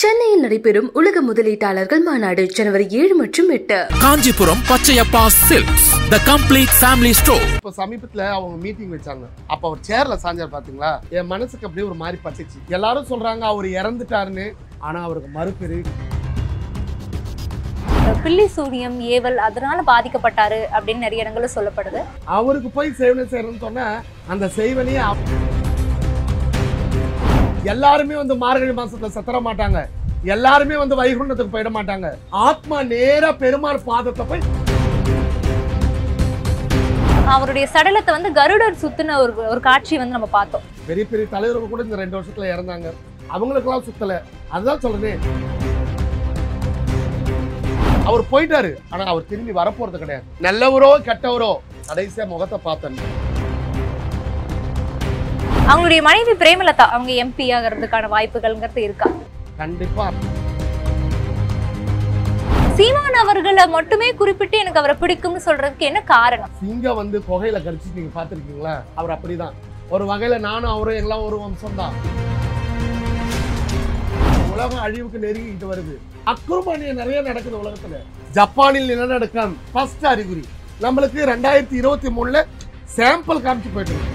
சென்னையில் நடைபெறும் உலக முதலீட்டாளர்கள் மாநாடு ஜனவரி ஏழு மற்றும் எட்டு Kanchipuram Pachaiyappa silks the complete family store இப்போ சமீபத்துல அவங்க மீட்டிங் வச்சாங்க அப்ப அவர் சேர்ல சாஞ்சார் பாத்தீங்களா என் மனசுக்கு அப்படியே ஒரு மாதிரி பட்டுச்சு எல்லாரும் சொல்றாங்க அவர் இறந்துட்டாருன்னு ஆனா அவருக்கு மறுபெரு பில்லி சூனியம் ஏவல் அதனால பாதிக்கப்பட்டாரு அப்படின்னு நிறைய இடங்கள்ல சொல்லப்படுது அவருக்கு போய் சேவனை செய்யணும்னு சொன்னா அந்த செய்வனையே அவ- எல்லாருமே வந்து மார்கழி மாசத்துல செத்தர மாட்டாங்க எல்லாருமே வந்து வைகுண்டத்துக்கு போயிட மாட்டாங்க ஆத்மா நேரா பெருமாள் பாதத்தை போய் அவருடைய சடலத்தை வந்து கருடர் சுத்தின ஒரு ஒரு காட்சி வந்து நம்ம பார்த்தோம் பெரிய பெரிய தலைவர்கள் கூட இந்த ரெண்டு வருஷத்துல இறந்தாங்க அவங்களுக்கெல்லாம் சுத்தல அதுதான் சொல்றேன் அவர் போயிட்டாரு ஆனா அவர் திரும்பி வரப்போறது கிடையாது நல்லவரோ கெட்டவரோ கடைசியா முகத்தை பார்த்தேன் அவங்களுடைய மனைவி பிரேமலதா அவங்க எம்பி ஆகிறதுக்கான வாய்ப்புகள்ங்கிறது இருக்கா கண்டிப்பா சீமான் அவர்களை மட்டுமே குறிப்பிட்டு எனக்கு அவரை பிடிக்கும்னு சொல்றதுக்கு என்ன காரணம் சிங்கம் வந்து புகையில கடிச்சு நீங்க பார்த்திருக்கீங்களா அவர் அப்படிதான் ஒரு வகையில நானும் அவரும் எல்லாம் ஒரு வம்சம் தான் உலகம் அழிவுக்கு நெருங்கிட்டு வருது அக்குர்பானியம் நிறைய நடக்குது உலகத்துல ஜப்பானில் நிலநடுக்கம் ஃபர்ஸ்ட் அறிகுறி நம்மளுக்கு ரெண்டாயிரத்தி இருபத்தி மூணுல சாம்பிள் காமிச்சு போயிட்டு இருக்கு.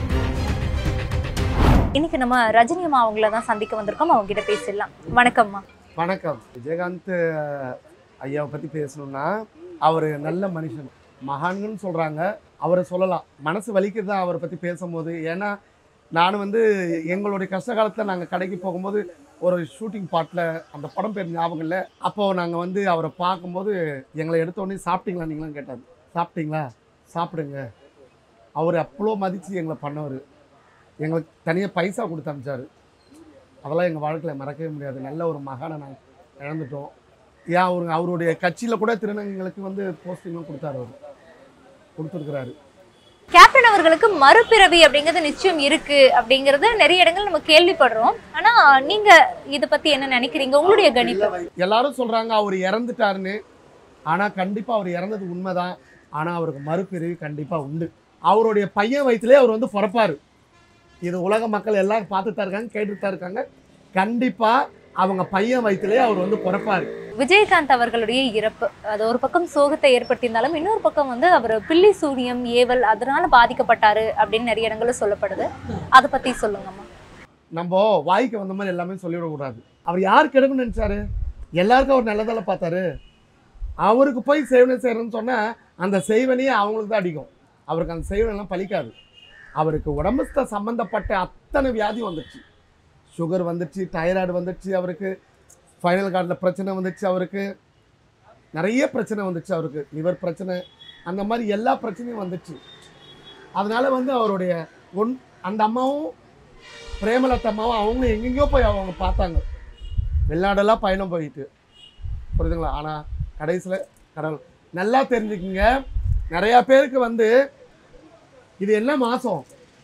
இன்னைக்கு நம்ம ரஜினி அம்மா அவங்கள தான் சந்திக்க வந்திருக்கோம் அவங்க கிட்ட பேசிடலாம் வணக்கம்மா வணக்கம் விஜயகாந்த் அஹ், ஐயாவை பத்தி பேசணும்னா அவர் நல்ல மனுஷன் மகான்கள்னு சொல்றாங்க அவரை சொல்லலாம் மனசு வலிக்குது தான் அவரை பத்தி பேசும்போது ஏன்னா நான் வந்து எங்களுடைய கஷ்ட காலத்தில் நாங்கள் கடைக்கு போகும்போது ஒரு ஷூட்டிங் பாட்டில் அந்த படம் பேர் ஞாபகம் இல்லை அப்போது நாங்கள் வந்து அவரை பார்க்கும்போது எங்களை எடுத்த உடனே சாப்பிட்டீங்களா நீங்களாம் கேட்டார் சாப்பிட்டீங்களா சாப்பிடுங்க அவர் அவ்வளோ மதித்து எங்களை பண்ணவர் எங்களுக்கு தனியாக பைசா கொடுத்து அனுப்பிச்சாரு அதெல்லாம் எங்கள் வாழ்க்கையில் மறக்கவே முடியாது நல்ல ஒரு மகானை நாங்கள் இழந்துட்டோம் ஏன் அவரு அவருடைய கட்சியில் கூட திருநங்கைகளுக்கு வந்து போஸ்டிங்கும் கொடுத்தாரு அவர் கொடுத்துருக்குறாரு கேப்டன் அவர்களுக்கு மறுபிறவி அப்படிங்கிறது நிச்சயம் இருக்கு அப்படிங்கறது நிறைய இடங்கள் நம்ம கேள்விப்படுறோம் ஆனா நீங்க இத பத்தி என்ன நினைக்கிறீங்க உங்களுடைய கணிப்பு எல்லாரும் சொல்கிறாங்க அவர் இறந்துட்டாருன்னு ஆனால் கண்டிப்பாக அவர் இறந்தது உண்மைதான் ஆனால் அவருக்கு மறுபிறவி கண்டிப்பாக உண்டு அவருடைய பையன் வயிற்றுலேயே அவர் வந்து பிறப்பார் இது உலக மக்கள் எல்லாரும் பார்த்துட்டு தான் இருக்காங்க கேட்டுட்டு தான் இருக்காங்க கண்டிப்பாக அவங்க பையன் வயிற்றுலேயே அவர் வந்து பிறப்பார் விஜயகாந்த் அவர்களுடைய இறப்பு அது ஒரு பக்கம் சோகத்தை ஏற்படுத்தியிருந்தாலும் இன்னொரு பக்கம் வந்து அவர் பில்லி சூனியம் ஏவல் அதனால பாதிக்கப்பட்டாரு அப்படின்னு நிறைய இடங்கள்ல சொல்லப்படுது அதை பத்தி சொல்லுங்கம்மா நம்ம வாய்க்கு வந்த மாதிரி எல்லாமே சொல்லிவிடக்கூடாது அவர் யார் கெடுக்கணும்னு நினச்சாரு எல்லாருக்கும் அவர் நல்லதால பார்த்தாரு அவருக்கு போய் சேவனை செய்யணும்னு சொன்னால் அந்த செய்வனையே அவங்களுக்கு தான் அடிக்கும் அவருக்கு அந்த செய்வனெல்லாம் பலிக்காது அவருக்கு உடம்பு ச- சம்பந்தப்பட்ட அத்தனை வியாதி வந்துடுச்சு சுகர் வந்துடுச்சு தைராய்டு வந்துடுச்சு அவருக்கு ஃபைனல் கார்டில் பிரச்சனை வந்துடுச்சு அவருக்கு நிறைய பிரச்சனை வந்துச்சு அவருக்கு லிவர் பிரச்சனை அந்த மாதிரி எல்லா பிரச்சனையும் வந்துடுச்சு அதனால வந்து அவருடைய ஒன் அந்த அம்மாவும் பிரேமலதா அம்மாவும் அவங்க எங்கெங்கேயோ போய் அவங்க பார்த்தாங்க வெளிநாடெல்லாம் பயணம் போயிட்டு புரியுதுங்களா ஆனால் கடைசியில் கடவுள் நல்லா தெரிஞ்சுக்குங்க நிறையா பேருக்கு வந்து இது என்ன மாதம்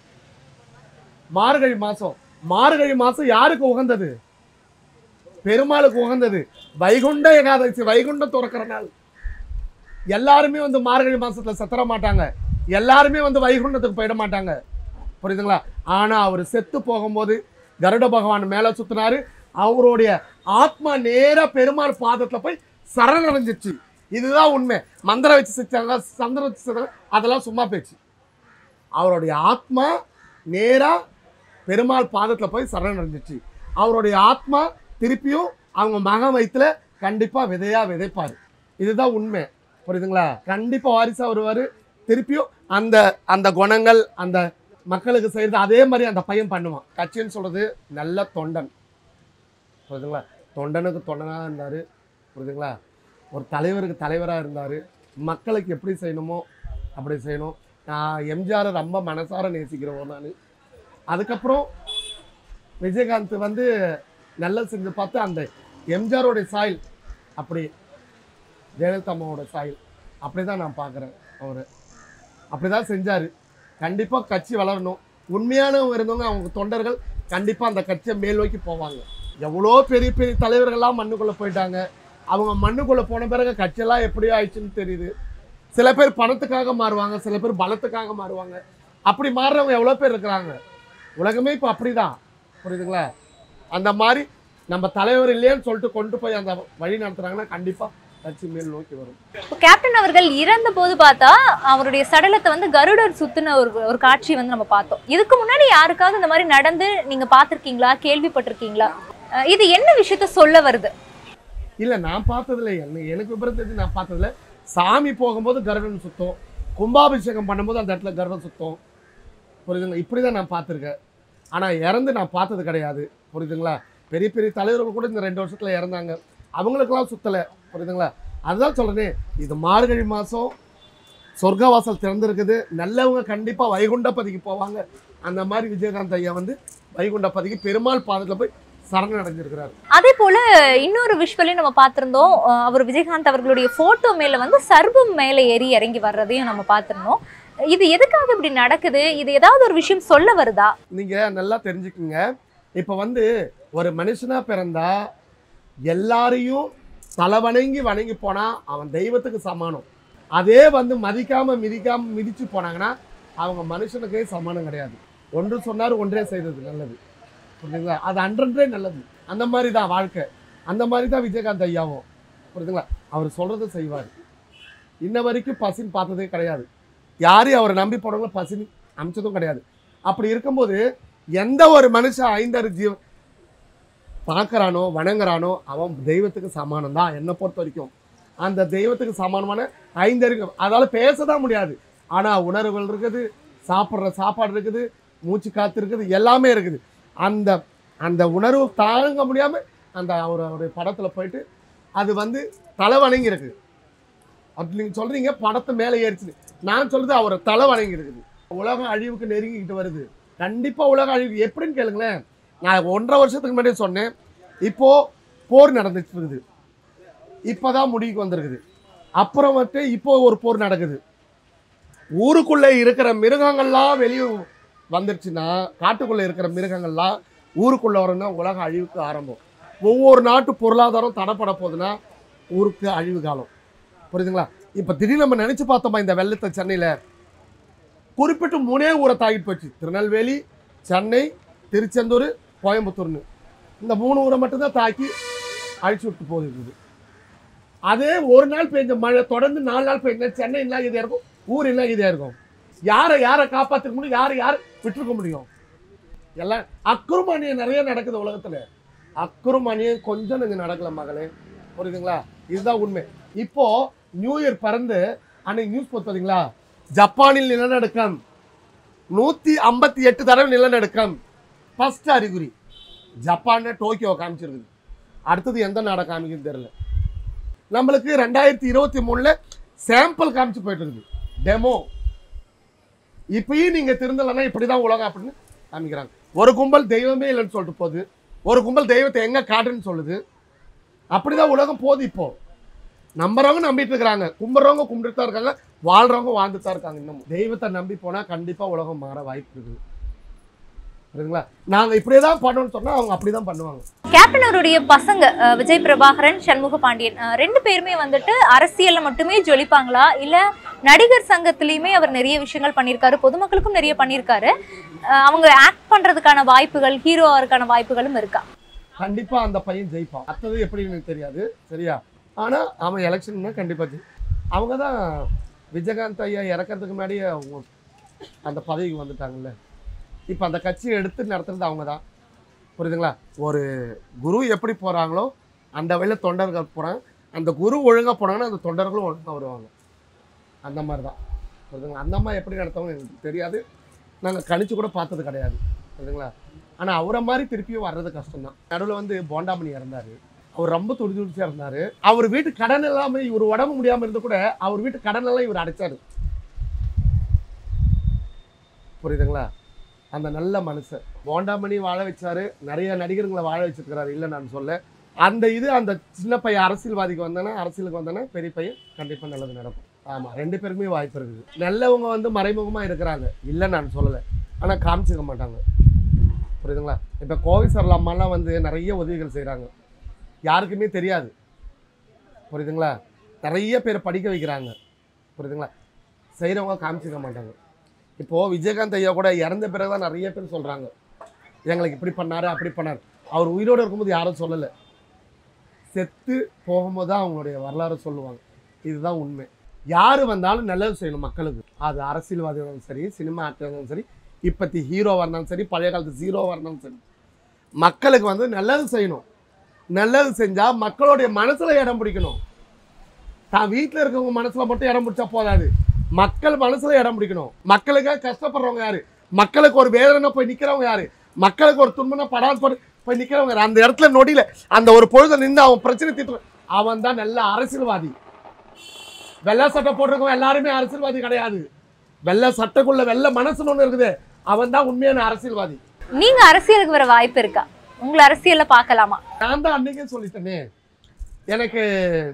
மார்கழி மாதம் மார்கழி மாதம் யாருக்கு உகந்தது பெருமாளுக்கு உகந்தது வைகுண்ட ஏகாதசி வைகுண்டம் துறக்கிற நாள் எல்லாருமே வந்து மார்கழி மாசத்துல செத்தர மாட்டாங்க எல்லாருமே வந்து வைகுண்டத்துக்கு போயிட மாட்டாங்க புரியுதுங்களா ஆனா அவர் செத்து போகும்போது கருட பகவான் மேல சுத்தினாரு அவருடைய ஆத்மா நேரா பெருமாள் பாதத்துல போய் சரணடைஞ்சிச்சு இதுதான் உண்மை மந்திரம் வச்சு செஞ்சாங்க சந்திரம் வச்சு செஞ்சாங்க அதெல்லாம் சும்மா பேச்சு அவருடைய ஆத்மா நேரா பெருமாள் பாதத்துல போய் சரணடைஞ்சிச்சு அவருடைய ஆத்மா திருப்பியும் அவங்க மக வயித்துல கண்டிப்பா விதையா விதைப்பாரு இதுதான் உண்மை புரியுதுங்களா கண்டிப்பா வாரிசா வருவாரு திருப்பியும் அந்த அந்த குணங்கள் அந்த மக்களுக்கு செய்யறது அதே மாதிரி அந்த பையன் பண்ணுவான் கட்சின்னு சொல்றது நல்ல தொண்டன் புரியுதுங்களா தொண்டனுக்கு தொண்டனாக இருந்தார் புரியுதுங்களா ஒரு தலைவருக்கு தலைவராக இருந்தார் மக்களுக்கு எப்படி செய்யணுமோ அப்படி செய்யணும் நான் எம்ஜிஆரை ரொம்ப மனசார நேசிக்கிறவன் நான் அதுக்கப்புறம் விஜயகாந்த் வந்து நல்லது செஞ்சு பார்த்து அந்த எம்ஜிஆரோடைய சாயல் அப்படி ஜெயலலிதா அம்மாவோட சாயல் அப்படி தான் நான் பார்க்குறேன் அவர் அப்படி தான் செஞ்சார் கண்டிப்பாக கட்சி வளரணும் உண்மையானவங்க இருந்தவங்க அவங்க தொண்டர்கள் கண்டிப்பாக அந்த கட்சியை மேல் நோக்கி போவாங்க எவ்வளோ பெரிய பெரிய தலைவர்கள்லாம் மண்ணுக்குள்ளே போயிட்டாங்க அவங்க மண்ணுக்குள்ளே போன பிறகு கட்சியெல்லாம் எப்படி ஆயிடுச்சுன்னு தெரியுது சில பேர் பணத்துக்காக மாறுவாங்க சில பேர் பலத்துக்காக மாறுவாங்க அப்படி மாறுறவங்க எவ்வளோ பேர் இருக்கிறாங்க உலகமே இப்போ அப்படிதான் புரியுதுங்களா அந்த மாதிரி நம்ம தலைவர் இல்லையான்னு சொல்லிட்டு கொண்டு போய் அந்த வழி நடத்துறாங்கன்னா கண்டிப்பா கட்சி மேல் நோக்கி வரும் இப்போ கேப்டன் அவர்கள் இறந்த போது பார்த்தா அவருடைய சடலத்தை வந்து கருடர் சுத்தின ஒரு ஒரு காட்சி வந்து நம்ம பார்த்தோம் இதுக்கு முன்னாடி யாருக்காவது இந்த மாதிரி நடந்து நீங்க பார்த்திருக்கீங்களா கேள்விப்பட்டிருக்கீங்களா அஹ் இது என்ன விஷயத்த சொல்ல வருது இல்ல நான் பார்த்ததுல என்ன எனக்கு விபரம் தெரிஞ்சு நான் பார்த்ததுல சாமி போகும்போது கருடன் சுத்தம் கும்பாபிஷேகம் பண்ணும்போது அந்த இடத்துல கருடன் சுத்தம் புரியுதுங்களா இப்படி தான் நான் பார்த்துருக்கேன் ஆனால் இறந்து நான் பார்த்தது கிடையாது புரியுதுங்களா பெரிய பெரிய தலைவர்கள் கூட இந்த ரெண்டு வருஷத்தில் இறந்தாங்க அவங்களுக்கெல்லாம் சுத்தலை புரியுதுங்களா அதுதான் சொல்கிறேனே இது மார்கழி மாதம் சொர்க்கவாசல் திறந்திருக்குது நல்லவங்க கண்டிப்பாக வைகுண்டப்பதிக்கு போவாங்க அந்த மாதிரி விஜயகாந்த் ஐயா வந்து வைகுண்டப்பதிக்கு பெருமாள் பாதத்தில் போய் சரணம் அடைஞ்சிருக்கிறாரு அதே போல இன்னொரு விஷுவலையும் நம்ம பார்த்திருந்தோம் அஹ் அவர் விஜயகாந்த் அவர்களுடைய போட்டோ மேல வந்து சர்பம் மேல ஏறி இறங்கி வர்றதையும் நம்ம பார்த்திருந்தோம் இது எதுக்காக இப்படி நடக்குது இது ஏதாவது ஒரு விஷயம் சொல்ல வருதா நீங்கள் நல்லா தெரிஞ்சுக்குங்க இப்போ வந்து ஒரு மனுஷனாக பிறந்தா எல்லாரையும் தலை வணங்கி வணங்கி போனால் அவன் தெய்வத்துக்கு சமானம் அதே வந்து மதிக்காம மிதிக்காம மிதிச்சு போனாங்கன்னா அவங்க மனுஷனுக்கே சமானம் கிடையாது ஒன்று சொன்னார் ஒன்றே செய்தது நல்லது புரியுதுங்களா அது அன்றன்றே நல்லது அந்த மாதிரி தான் வாழ்க்கை அந்த மாதிரி தான் விஜயகாந்த் ஐயாவும் புரியுதுங்களா அவர் சொல்கிறத செய்வார் இன்ன வரைக்கும் பசின்னு பார்த்ததே கிடையாது யாரையும் அவரை நம்பி போனவங்கள பசின்னு அமைச்சதும் கிடையாது அப்படி இருக்கும்போது எந்த ஒரு மனுஷன் ஐந்தறு ஜீவ பார்க்கறானோ வணங்குறானோ அவன் தெய்வத்துக்கு சமானம் தான் என்னை பொறுத்த வரைக்கும் அந்த தெய்வத்துக்கு சமானமான ஐந்தறிவு அதால பேச தான் முடியாது ஆனால் உணர்வுகள் இருக்குது சாப்பிட்ற சாப்பாடு இருக்குது மூச்சு காத்து இருக்குது எல்லாமே இருக்குது அந்த அந்த உணர்வு தாங்க முடியாமல் அந்த அவர் அவருடைய படத்தில் போயிட்டு அது வந்து தலை வணங்கி இருக்குது அப்படி நீங்கள் சொல்கிறீங்க படத்தை மேலே ஏறிச்சுன்னு நான் சொல்றது அவரை தலை வணங்கி இருக்குது உலகம் அழிவுக்கு நெருங்கிக்கிட்டு வருது கண்டிப்பாக உலக அழிவு எப்படின்னு கேளுங்களேன் நான் ஒன்றரை வருஷத்துக்கு முன்னாடியே சொன்னேன் இப்போ போர் நடந்துட்டு இருக்குது இப்போதான் முடிவுக்கு வந்திருக்குது அப்புறம் வந்து இப்போ ஒரு போர் நடக்குது ஊருக்குள்ளே இருக்கிற மிருகங்கள்லாம் வெளியே வந்துருச்சுன்னா காட்டுக்குள்ளே இருக்கிற மிருகங்கள்லாம் ஊருக்குள்ளே வரணும்னா உலக அழிவுக்கு ஆரம்பம் ஒவ்வொரு நாட்டு பொருளாதாரம் தடைப்பட போகுதுன்னா ஊருக்கு அழிவு காலம் புரியுதுங்களா இப்போ திடீர்னு நம்ம நினச்சி பார்த்தோமா இந்த வெள்ளத்தை சென்னையில் குறிப்பிட்டு மூணே ஊரை தாக்கிட்டு போச்சு திருநெல்வேலி சென்னை திருச்செந்தூர் கோயம்புத்தூர்னு இந்த மூணு ஊரை மட்டும்தான் தாக்கி அழிச்சு விட்டு போகுது அதே ஒரு நாள் பெஞ்ச மழை தொடர்ந்து நாலு நாள் பெஞ்ச சென்னை எல்லாம் இதா இருக்கும் ஊர் எல்லாம் இதா இருக்கும் யாரை யாரை காப்பாற்றிக்க முடியும் யாரை யார் விட்டுருக்க முடியும் எல்லாம் அக்குறுமணியம் நிறைய நடக்குது உலகத்துல அக்குறுமணியம் கொஞ்சம் நீங்க நடக்கல மகளே புரியுதுங்களா இதுதான் உண்மை இப்போ நியூ இயர் பறந்து அன்னைக்கு நியூஸ் போட்டு பார்த்தீங்களா ஜப்பானில் நிலநடுக்கம் நூத்தி ஐம்பத்தி எட்டு தடவை நிலநடுக்கம் ஃபர்ஸ்ட் அறிகுறி ஜப்பான் டோக்கியோ காமிச்சிருக்குது அடுத்தது எந்த நாடை காமிக்குன்னு தெரியல நம்மளுக்கு ரெண்டாயிரத்தி இருபத்தி மூணுல சாம்பிள் காமிச்சு போயிட்டு இருக்குது டெமோ இப்பயும் நீங்க திருந்தலைன்னா இப்படிதான் உலகம் அப்படின்னு காமிக்கிறாங்க ஒரு கும்பல் தெய்வமே இல்லைன்னு சொல்லிட்டு போகுது ஒரு கும்பல் தெய்வத்தை எங்க காட்டுன்னு சொல்லுது அப்படிதான் உலகம் போகுது இப்போ நம்புறவங்க நம்பிட்டு இருக்கிறாங்க கும்பிட்றவங்க கும்பிட்டு தான் இருக்காங்க வாழ்றவங்க வாழ்ந்துட்டு தான் இருக்காங்க இன்னமும் தெய்வத்தை நம்பி போனா கண்டிப்பா உலகம் மாற வாய்ப்பு இருக்குது புரியுதுங்களா நாங்க இப்படியே தான் பண்ணணும்னு சொன்னா அவங்க அப்படிதான் பண்ணுவாங்க கேப்டன் அவருடைய பசங்க அஹ், விஜய் பிரபாகரன் சண்முக பாண்டியன் அஹ், ரெண்டு பேருமே வந்துட்டு அரசியல்ல மட்டுமே ஜொலிப்பாங்களா இல்ல நடிகர் சங்கத்திலயுமே அவர் நிறைய விஷயங்கள் பண்ணியிருக்காரு பொதுமக்களுக்கும் நிறைய பண்ணியிருக்காரு அஹ், அவங்க ஆக்ட் பண்றதுக்கான வாய்ப்புகள் ஹீரோ ஆகிறதுக்கான வாய்ப்புகளும் இருக்கா கண்டிப்பா அந்த பையன் ஜெயிப்பான் அடுத்தது எப்படி எனக்கு தெரியாது சரியா ஆனா அவன் எலெக்ஷன்னா கண்டிப்பா ஜெயி அவங்க தான் விஜயகாந்த் ஐயா இறக்கறதுக்கு முன்னாடியே அவங்க அந்த பதவிக்கு வந்துட்டாங்கல்ல இப்போ அந்த கட்சியை எடுத்து நடத்துறது அவங்க தான் புரியுதுங்களா ஒரு குரு எப்படி போகிறாங்களோ அந்த வழியில் தொண்டர்கள் போகிறாங்க அந்த குரு ஒழுங்காக போனாங்கன்னா அந்த தொண்டர்களும் ஒழுங்காக வருவாங்க அந்த மாதிரி தான் புரியுதுங்களா அந்த மாதிரி எப்படி நடத்தவங்க எனக்கு தெரியாது நாங்கள் கணிச்சு கூட பார்த்தது கிடையாது புரியுதுங்களா ஆனால் அவரை மாதிரி திருப்பியும் வர்றது கஷ்டம்தான் நடுவில் வந்து போண்டாமணி இறந்தார் அவர் ரொம்ப துடி துடிச்சா இருந்தார் அவர் வீட்டு கடன் எல்லாமே இவர் உடம்பு முடியாமல் இருந்து கூட அவர் வீட்டு கடன் எல்லாம் இவர் அடைச்சாரு புரியுதுங்களா அந்த நல்ல மனுஷன் போண்டாமணி வாழ வச்சாரு நிறைய நடிகர்களை வாழ வச்சிருக்கிறாரு இல்லை நான் சொல்ல அந்த இது அந்த சின்ன பையன் அரசியல்வாதிக்கு வந்தானே அரசியலுக்கு வந்தானே பெரிய பையன் கண்டிப்பாக நல்லது நடக்கும் ஆமாம் ரெண்டு பேருக்குமே வாய்ப்பு இருக்குது நல்லவங்க வந்து மறைமுகமாக இருக்கிறாங்க இல்லை நான் சொல்லலை ஆனால் காமிச்சிக்க மாட்டாங்க புரியுதுங்களா இப்போ கோவை சரல் அம்மாலாம் வந்து நிறைய உதவிகள் செய்கிறாங்க யாருக்குமே தெரியாது புரியுதுங்களா நிறைய பேர் படிக்க வைக்கிறாங்க புரியுதுங்களா செய்கிறவங்க காமிச்சிக்க மாட்டாங்க இப்போது விஜயகாந்த் ஐயா கூட இறந்த பிறகு தான் நிறைய பேர் சொல்கிறாங்க எங்களுக்கு இப்படி பண்ணாரு அப்படி பண்ணார் அவர் உயிரோடு இருக்கும்போது யாரும் சொல்லலை செத்து போகும்போது தான் அவங்களுடைய வரலாறு சொல்லுவாங்க இதுதான் உண்மை யார் வந்தாலும் நல்லது செய்யணும் மக்களுக்கு அது அரசியல்வாதி இருந்தாலும் சரி சினிமா ஆக்டர் இருந்தாலும் சரி இப்பத்தி ஹீரோவாக இருந்தாலும் சரி பழைய காலத்து ஜீரோவாக இருந்தாலும் சரி மக்களுக்கு வந்து நல்லது செய்யணும் நல்லது செஞ்சால் மக்களுடைய மனசில் இடம் பிடிக்கணும் தான் வீட்டில் இருக்கவங்க மனசில் மட்டும் இடம் பிடிச்சா போதாது மக்கள் மனசில் இடம் பிடிக்கணும் மக்களுக்காக கஷ்டப்படுறவங்க யாரு மக்களுக்கு ஒரு வேதனை போய் நிற்கிறவங்க யாரு மக்களுக்கு ஒரு துன்பம்னா படாது போட்டு போய் நிற்கிறவங்க யாரு அந்த இடத்துல நொடியில் அந்த ஒரு பொழுது நின்று அவன் பிரச்சனை தீர்த்து அவன் தான் நல்ல அரசியல்வாதி வெள்ளை சட்டை போட்டிருக்கவன் எல்லாருமே அரசியல்வாதி கிடையாது வெள்ளை சட்டைக்குள்ள வெள்ளை மனசுன்னு ஒன்று இருக்குது அவன் தான் உண்மையான அரசியல்வாதி நீங்க அரசியலுக்கு வர வாய்ப்பு இருக்கா உங்களை அரசியல்ல பார்க்கலாமா நான் தான் அன்னைக்கே சொல்லிட்டேனே எனக்கு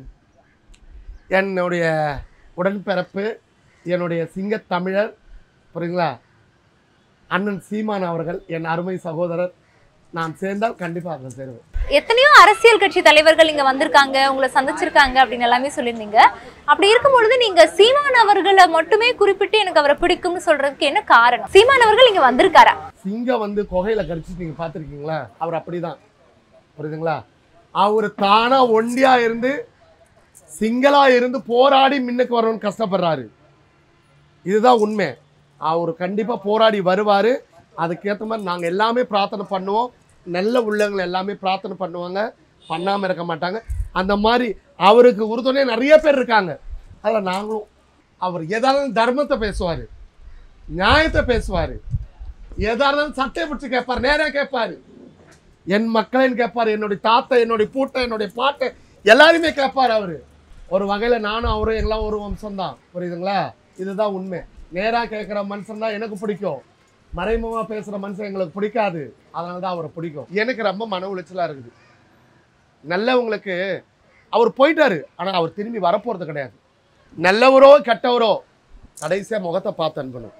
என்னுடைய உடன்பிறப்பு என்னுடைய சிங்கத் தமிழர் புரியுங்களா அண்ணன் சீமான் அவர்கள் என் அருமை சகோதரர் நான் சேர்ந்தால் கண்டிப்பாக அதில் சேருவேன் எத்தனையோ அரசியல் கட்சி தலைவர்கள் இங்க வந்திருக்காங்க உங்களை சந்திச்சிருக்காங்க அப்படின்னு எல்லாமே சொல்லியிருந்தீங்க அப்படி இருக்கும் பொழுது நீங்க சீமான் அவர்களை மட்டுமே குறிப்பிட்டு எனக்கு அவரை பிடிக்கும்னு சொல்றதுக்கு என்ன காரணம் சீமான் அவர்கள் இங்க வந்திருக்காரா சிங்கம் வந்து குகையில கடிச்சு நீங்க பார்த்துருக்கீங்களா அவர் அப்படிதான் புரியுதுங்களா அவர் தானா ஒண்டியா இருந்து சிங்களா இருந்து போராடி மின்னுக்கு வரணும்னு கஷ்டப்படுறாரு இதுதான் உண்மை அவர் கண்டிப்பா போராடி வருவாரு அதுக்கேற்ற மாதிரி நாங்க எல்லாமே பிரார்த்தனை பண்ணுவோம் நல்ல உள்ளவங்களை எல்லாமே பிரார்த்தனை பண்ணுவாங்க பண்ணாம இருக்க மாட்டாங்க அந்த மாதிரி அவருக்கு உறுதுணையா நிறைய பேர் இருக்காங்க அதில் நாங்களும் அவர் எதாவது தர்மத்தை பேசுவார் நியாயத்தை பேசுவார் எதா இருந்தாலும் சட்டையை பிடிச்சி கேட்பார் நேரா கேட்பாரு என் மக்களின் கேட்பாரு என்னுடைய தாத்தா என்னுடைய பூட்டை என்னுடைய பாட்டை எல்லாருமே கேட்பார் அவரு ஒரு வகையில நானும் அவரும் எல்லாம் ஒரு வம்சம் தான் புரியுதுங்களா இதுதான் உண்மை நேரா கேட்குற மனுஷன் தான் எனக்கு பிடிக்கும் மறைமுகமா பேசுற மனுஷன் எங்களுக்கு பிடிக்காது அதனால தான் அவரை பிடிக்கும் எனக்கு ரொம்ப மன உளைச்சலா இருக்குது நல்லவங்களுக்கு அவர் போயிட்டாரு ஆனா அவர் திரும்பி வரப்போறது கிடையாது நல்லவரோ கெட்டவரோ கடைசியா முகத்தை பார்த்து அனுப்பணும்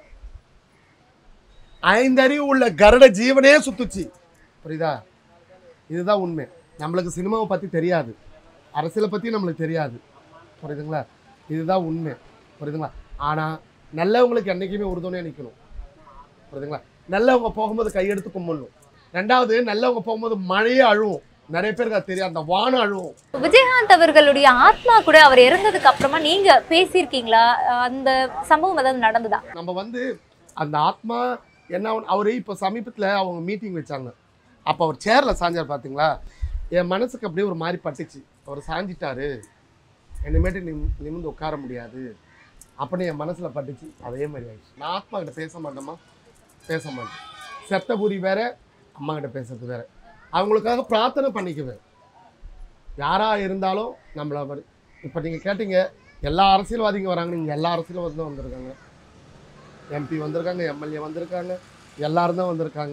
ஐந்தறிவு உள்ள கருட ஜீவனே சுத்துச்சு புரியுதா இதுதான் உண்மை நம்மளுக்கு சினிமாவை பற்றி தெரியாது அரசியலை பற்றி நம்மளுக்கு தெரியாது புரியுதுங்களா இதுதான் உண்மை புரியுதுங்களா ஆனால் நல்லவங்களுக்கு என்றைக்குமே உறுதுணையாக நிற்கணும் புரியுதுங்களா நல்லவங்க போகும்போது கையெடுத்து கும்பிடணும் ரெண்டாவது நல்லவங்க போகும்போது மழையே அழுவும் நிறைய பேருக்கு அது தெரியும் அந்த வானம் அழுவும் விஜயகாந்த் அவர்களுடைய ஆத்மா கூட அவர் இறந்ததுக்கு அப்புறமா நீங்க பேசியிருக்கீங்களா அஹ் அந்த சம்பவம் ஏதாவது நடந்ததா நம்ம வந்து அந்த ஆத்மா என்ன அவர் இப்போ சமீபத்தில் அவங்க மீட்டிங் வச்சாங்க அப்போ அவர் சேரில் சாஞ்சார் பார்த்தீங்களா என் மனசுக்கு அப்படியே ஒரு மாதிரி பட்டுச்சு அவர் சாஞ்சிட்டாரு இனிமேட்டு நிம் நிமிந்து உட்கார முடியாது அப்படின்னு என் மனசில் பட்டுச்சு அதே மாதிரி ஆயிடுச்சு நான் ஆத்மா கிட்ட பேச மாட்டேமா பேச மாட்டேன் செத்த பூரி வேற அம்மா கிட்ட பேசுறது வேற அவங்களுக்காக பிரார்த்தனை பண்ணிக்குவேன் யாராக இருந்தாலும் நம்மளை இப்போ நீங்கள் கேட்டீங்க எல்லா அரசியல்வாதிங்க வராங்க நீங்கள் எல்லா அரசியல்வாதியும் வந்திருக்காங்க எம்பி வந்திருக்காங்க எம்எல்ஏ வந்திருக்காங்க எல்லாரும் தான் வந்திருக்காங்க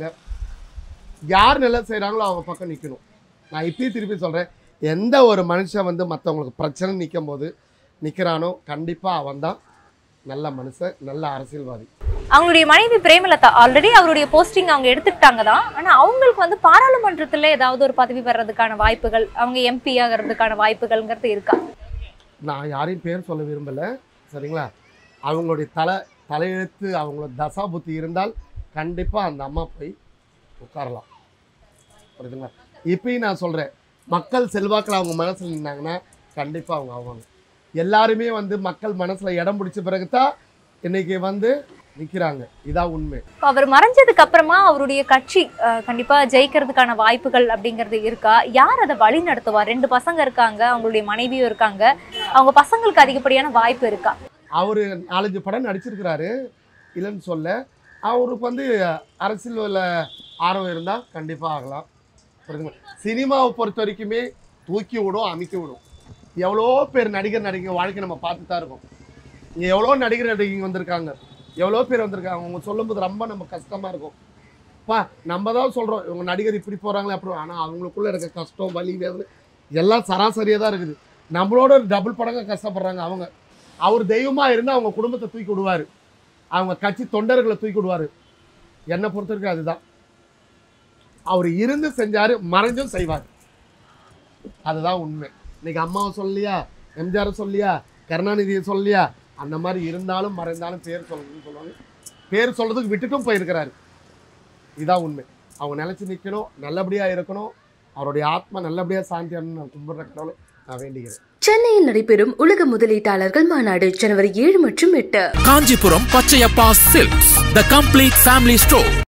யார் நல்லது செய்கிறாங்களோ அவங்க பக்கம் நிற்கணும் நான் இப்பயும் திருப்பி சொல்கிறேன் எந்த ஒரு மனுஷன் வந்து மற்றவங்களுக்கு பிரச்சனை நிற்கும் போது நிற்கிறானோ கண்டிப்பாக அவன் தான் நல்ல மனுஷன் நல்ல அரசியல்வாதி அவங்களுடைய மனைவி பிரேமலதா ஆல்ரெடி அவருடைய போஸ்டிங் அவங்க எடுத்துக்கிட்டாங்க தான் ஆனா அவங்களுக்கு வந்து பாராளுமன்றத்துல ஏதாவது ஒரு பதவி வர்றதுக்கான வாய்ப்புகள் அவங்க எம்பி ஆகிறதுக்கான வாய்ப்புகள்ங்கிறது இருக்கா நான் யாரையும் பேர் சொல்ல விரும்பலை சரிங்களா அவங்களுடைய தலை தலையெழுத்து அவங்களோட தசா புத்தி இருந்தால் கண்டிப்பாக அந்த அம்மா போய் உட்காரலாம் புரியுதுங்களா இப்பயும் நான் சொல்கிறேன் மக்கள் செல்வாக்கில் அவங்க மனசில் நின்னாங்கன்னா கண்டிப்பாக அவங்க ஆவாங்க எல்லாருமே வந்து மக்கள் மனசில் இடம் பிடிச்ச பிறகு தான் இன்னைக்கு வந்து நிற்கிறாங்க இதான் உண்மை இப்ப அவர் மறைஞ்சதுக்கு அப்புறமா அவருடைய கட்சி அஹ், கண்டிப்பா ஜெயிக்கிறதுக்கான வாய்ப்புகள் அப்படிங்கிறது இருக்கா யார் அதை வழி நடத்துவா ரெண்டு பசங்க இருக்காங்க அவங்களுடைய மனைவியும் இருக்காங்க அவங்க பசங்களுக்கு அதிகப்படியான வாய்ப்பு இருக்கா அவர் நாலஞ்சு படம் நடிச்சிருக்கிறாரு இல்லைன்னு சொல்ல அவருக்கு வந்து அரசியலில் ஆர்வம் இருந்தால் கண்டிப்பாக ஆகலாம் புரியுதுங்களா சினிமாவை பொறுத்த வரைக்குமே தூக்கி விடும் அமைக்கி விடும் எவ்வளோ பேர் நடிகர் நடிகை வாழ்க்கை நம்ம பார்த்து தான் இருக்கோம் இங்கே எவ்வளோ நடிகர் நடிகைங்க வந்திருக்காங்க எவ்வளோ பேர் வந்திருக்காங்க அவங்க சொல்லும்போது ரொம்ப நம்ம கஷ்டமாக இருக்கும் பா நம்ம தான் சொல்கிறோம் இவங்க நடிகர் இப்படி போகிறாங்களே அப்படி ஆனால் அவங்களுக்குள்ள இருக்க கஷ்டம் வலி வேதனை எல்லாம் சராசரியாக தான் இருக்குது நம்மளோட டபுள் படங்க கஷ்டப்படுறாங்க அவங்க அவர் தெய்வமாக இருந்து அவங்க குடும்பத்தை தூக்கி விடுவார் அவங்க கட்சி தொண்டர்களை தூக்கி விடுவார் என்னை பொறுத்த வரைக்கும் அதுதான் அவர் இருந்து செஞ்சார் மறைஞ்சும் செய்வார் அதுதான் உண்மை இன்னைக்கு அம்மாவை சொல்லியா எம்ஜிஆரை சொல்லியா கருணாநிதியை சொல்லியா அந்த மாதிரி இருந்தாலும் மறைந்தாலும் பேர் சொல்லணும்னு சொல்லுவாங்க பேர் சொல்றதுக்கு விட்டுட்டும் போயிருக்கிறாரு இதுதான் உண்மை அவங்க நிலைச்சு நிற்கணும் நல்லபடியாக இருக்கணும் அவருடைய ஆத்மா நல்லபடியாக சாந்தி அடையணும்னு நான் கும்பிட்ற கடவுளை நான் வேண்டிக்கிறேன் சென்னையில் நடைபெறும் உலக முதலீட்டாளர்கள் மாநாடு ஜனவரி ஏழு மற்றும் எட்டு Kanchipuram Pachaiyappa silks the complete family store